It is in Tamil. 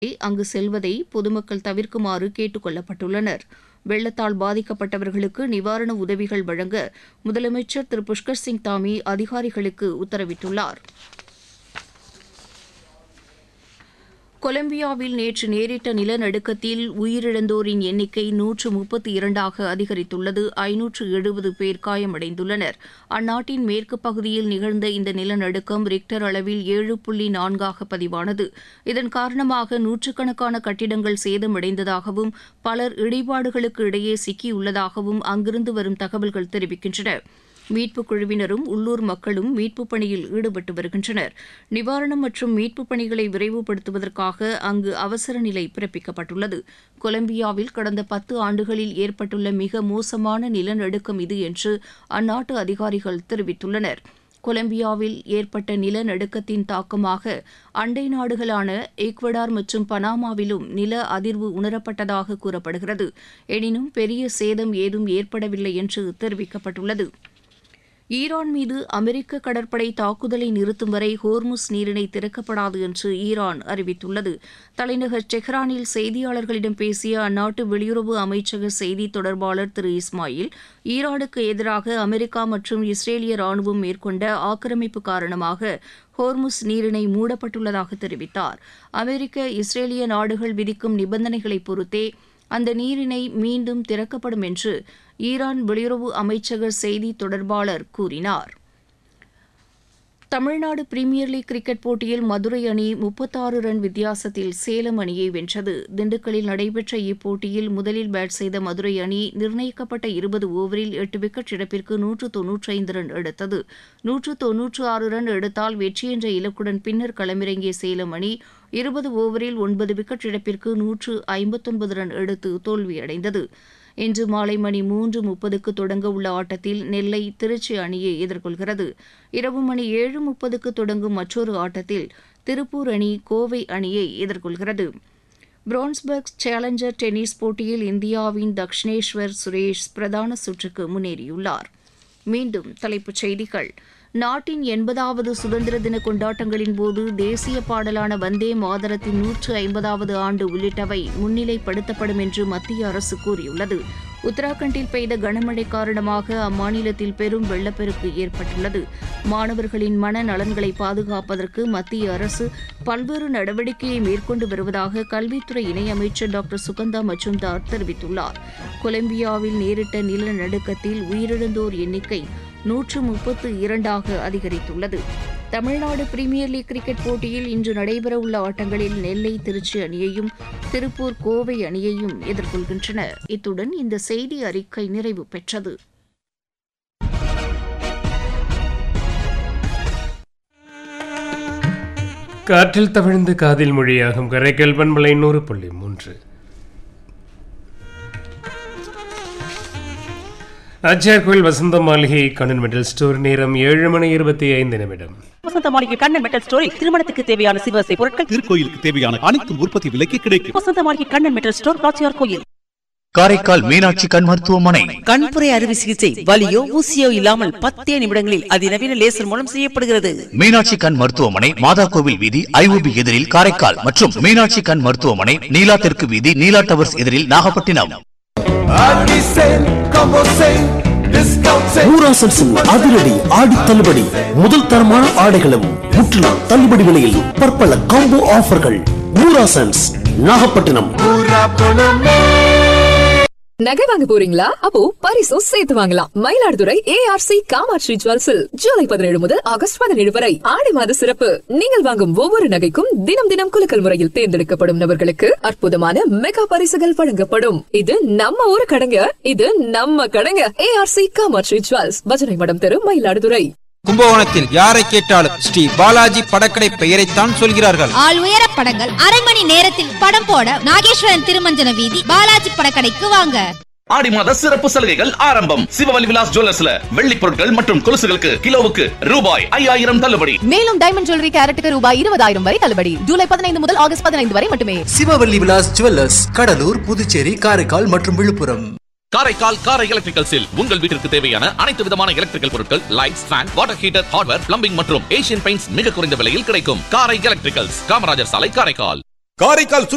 அங்கு செல்வதை பொதுமக்கள் தவிர்க்குமாறு கேட்டுக் கொள்ளப்பட்டுள்ளனர் வெள்ளத்தால் பாதிக்கப்பட்டவர்களுக்கு நிவாரண உதவிகள் வழங்க முதலமைச்சர் திரு புஷ்கர் சிங் தாமி அதிகாரிகளுக்கு உத்தரவிட்டுள்ளார் கொலம்பியாவில் நேற்று நேரிட்ட நிலநடுக்கத்தில் உயிரிழந்தோரின் எண்ணிக்கை நூற்று முப்பத்தி இரண்டாக அதிகரித்துள்ளது ஐநூற்று எழுபது பேர் காயமடைந்துள்ளனர் அந்நாட்டின் மேற்கு பகுதியில் நிகழ்ந்த இந்த நிலநடுக்கம் ரிக்டர் அளவில் ஏழு புள்ளி நான்காக பதிவானது இதன் காரணமாக நூற்றுக்கணக்கான கட்டிடங்கள் சேதமடைந்ததாகவும் பலர் இடிபாடுகளுக்கு இடையே சிக்கியுள்ளதாகவும் அங்கிருந்து வரும் தகவல்கள் தெரிவிக்கின்றன மீட்புக் குழுவினரும் உள்ளூர் மக்களும் மீட்புப் பணியில் ஈடுபட்டு வருகின்றனர் நிவாரணம் மற்றும் மீட்புப் பணிகளை விரைவுபடுத்துவதற்காக அங்கு அவசர நிலை பிறப்பிக்கப்பட்டுள்ளது கொலம்பியாவில் கடந்த பத்து ஆண்டுகளில் ஏற்பட்டுள்ள மிக மோசமான நிலநடுக்கம் இது என்று அந்நாட்டு அதிகாரிகள் தெரிவித்துள்ளனர் கொலம்பியாவில் ஏற்பட்ட நிலநடுக்கத்தின் தாக்கமாக அண்டை நாடுகளான ஈக்வடார் மற்றும் பனாமாவிலும் நில அதிர்வு உணரப்பட்டதாக கூறப்படுகிறது எனினும் பெரிய சேதம் ஏதும் ஏற்படவில்லை என்று தெரிவிக்கப்பட்டுள்ளது ஈரான் மீது அமெரிக்க கடற்படை தாக்குதலை நிறுத்தும் வரை ஹோர்முஸ் நீரிணை திறக்கப்படாது என்று ஈரான் அறிவித்துள்ளது தலைநகர் டெஹ்ரானில் செய்தியாளர்களிடம் பேசிய அந்நாட்டு வெளியுறவு அமைச்சக செய்தி தொடர்பாளர் திரு இஸ்மாயில் ஈரானுக்கு எதிராக அமெரிக்கா மற்றும் இஸ்ரேலிய ராணுவம் மேற்கொண்ட ஆக்கிரமிப்பு காரணமாக ஹோர்முஸ் நீரிணை மூடப்பட்டுள்ளதாக தெரிவித்தார் அமெரிக்க இஸ்ரேலிய நாடுகள் விதிக்கும் நிபந்தனைகளை பொறுத்தே அந்த நீரிணை மீண்டும் திறக்கப்படும் என்று ஈரான் வெளியுறவு அமைச்சக செய்தி தொடர்பாளர் கூறினார் தமிழ்நாடு பிரீமியர் லீக் கிரிக்கெட் போட்டியில் மதுரை அணி முப்பத்தாறு ரன் வித்தியாசத்தில் சேலம் அணியை வென்றது திண்டுக்கல்லில் நடைபெற்ற இப்போட்டியில் முதலில் பேட் செய்த மதுரை அணி நிர்ணயிக்கப்பட்ட இருபது ஓவரில் எட்டு விக்கெட் இழப்பிற்கு நூற்று தொன்னூற்றைந்து ரன் எடுத்தது நூற்று தொன்னூற்று ஆறு ரன் எடுத்தால் வெற்றி என்ற இலக்குடன் பின்னர் களமிறங்கிய சேலம் அணி இருபது ஓவரில் ஒன்பது விக்கெட் இழப்பிற்கு நூற்று ஐம்பத்தொன்பது ரன் எடுத்து தோல்வியடைந்தது இன்று மாலை மணி மூன்று முப்பதுக்கு தொடங்க உள்ள ஆட்டத்தில் நெல்லை திருச்சி அணியை எதிர்கொள்கிறது இரவு மணி ஏழு முப்பதுக்கு தொடங்கும் மற்றொரு ஆட்டத்தில் திருப்பூர் அணி கோவை அணியை எதிர்கொள்கிறது பிரான்ஸ்பர்க் சேலஞ்சர் டென்னிஸ் போட்டியில் இந்தியாவின் தக்ஷனேஸ்வர் சுரேஷ் பிரதான சுற்றுக்கு முன்னேறியுள்ளார் மீண்டும் தலைப்புச் செய்திகள் நாட்டின் எண்பதாவது சுதந்திர தின கொண்டாட்டங்களின் போது தேசிய பாடலான வந்தே மாதரத்தின் நூற்று ஐம்பதாவது ஆண்டு உள்ளிட்டவை முன்னிலைப்படுத்தப்படும் என்று மத்திய அரசு கூறியுள்ளது உத்தராகண்டில் பெய்த கனமழை காரணமாக அம்மாநிலத்தில் பெரும் வெள்ளப்பெருக்கு ஏற்பட்டுள்ளது மாணவர்களின் மன நலன்களை பாதுகாப்பதற்கு மத்திய அரசு பல்வேறு நடவடிக்கையை மேற்கொண்டு வருவதாக கல்வித்துறை இணையமைச்சர் டாக்டர் சுகந்தா மச்சும்தார் தெரிவித்துள்ளார் கொலம்பியாவில் நேரிட்ட நிலநடுக்கத்தில் உயிரிழந்தோர் எண்ணிக்கை நூற்று முப்பத்து இரண்டாக அதிகரித்துள்ளது தமிழ்நாடு பிரீமியர் லீக் கிரிக்கெட் போட்டியில் இன்று நடைபெறவுள்ள ஆட்டங்களில் நெல்லை திருச்சி அணியையும் திருப்பூர் கோவை அணியையும் எதிர்கொள்கின்றன இத்துடன் இந்த செய்தி அறிக்கை நிறைவு பெற்றது காற்றில் தவிழ்ந்து காதில் மொழியாகும் கரைக்கல் பண்பலை நூறு புள்ளி மூன்று அச்சார் கோயில் வசந்த மாளிகை கண்ணன் மெடல் ஸ்டோர் நேரம் ஏழு மணி இருபத்தி ஐந்து நிமிடம் வசந்த மாளிகை கண்ணன் மெட்டல் ஸ்டோரில் திருமணத்துக்கு தேவையான சிவசை பொருட்கள் திருக்கோயிலுக்கு தேவையான அனைத்தும் உற்பத்தி விலைக்கு கிடைக்கும் வசந்த மாளிகை கண்ணன் மெட்டல் ஸ்டோர் காட்சியார் கோயில் காரைக்கால் மீனாட்சி கண் மருத்துவமனை கண்புரை அறுவை சிகிச்சை வலியோ ஊசியோ இல்லாமல் பத்தே நிமிடங்களில் அதிநவீன லேசர் மூலம் செய்யப்படுகிறது மீனாட்சி கண் மருத்துவமனை மாதா கோவில் வீதி ஐஓபி எதிரில் காரைக்கால் மற்றும் மீனாட்சி கண் மருத்துவமனை நீலா தெற்கு வீதி நீலா டவர்ஸ் எதிரில் நாகப்பட்டினம் ஊராசன்ஸின் அதிரடி ஆடி தள்ளுபடி முதல் தரமான ஆடைகளும் முற்றிலும் தள்ளுபடி விலையில் பற்பல காம்போ ஆஃபர்கள் ஊராசன்ஸ் நாகப்பட்டினம் நகை வாங்க போறீங்களா அப்போ பரிசும் சேர்த்து வாங்கலாம் மயிலாடுதுறை ஏஆர்சி காமாட்சி ஜுவல்ஸில் ஜூலை பதினேழு முதல் ஆகஸ்ட் பதினேழு வரை ஆடி மாத சிறப்பு நீங்கள் வாங்கும் ஒவ்வொரு நகைக்கும் தினம் தினம் குலுக்கல் முறையில் தேர்ந்தெடுக்கப்படும் நபர்களுக்கு அற்புதமான மெகா பரிசுகள் வழங்கப்படும் இது நம்ம ஊரு கடைங்க இது நம்ம கடைங்க ஏஆர்சி காமாட்சி ஜுவல்ஸ் பஜனை மடம் தெரு மயிலாடுதுறை கும்பகோணத்தில் யாரை கேட்டாலும் ஸ்ரீ பாலாஜி படக்கடை பெயரைத்தான் சொல்கிறார்கள் ஆள் உயர படங்கள் அரை மணி நேரத்தில் படம் போட நாகேஸ்வரன் திருமஞ்சன வீதி பாலாஜி படக்கடைக்கு வாங்க ஆடி மாத சிறப்பு சலுகைகள் ஆரம்பம் சிவவலி விலாஸ் ஜுவல்லர்ஸ்ல வெள்ளி பொருட்கள் மற்றும் கொலுசுகளுக்கு கிலோவுக்கு ரூபாய் ஐயாயிரம் தள்ளுபடி மேலும் டைமண்ட் ஜுவல்லரி கேரட்டுக்கு ரூபாய் இருபதாயிரம் வரை தள்ளுபடி ஜூலை பதினைந்து முதல் ஆகஸ்ட் பதினைந்து வரை மட்டுமே சிவவல்லி விலாஸ் ஜுவல்லர்ஸ் கடலூர் புதுச்சேரி காரைக்கால் மற்றும் விழுப்புரம் காரைக்கால் காரை எலக்ட்ரிக்கல்ஸில் உங்கள் வீட்டிற்கு தேவையான அனைத்து விதமான எலக்ட்ரிக்கல் பொருட்கள் lights fan water heater hardware plumbing மற்றும் ஏசியன் பெயிண்ட்ஸ் மிக குறைந்த விலையில் கிடைக்கும் காரை எலக்ட்ரிக்கல்ஸ் காமராஜர் சாலை காரைக்கால் காரைக்கால்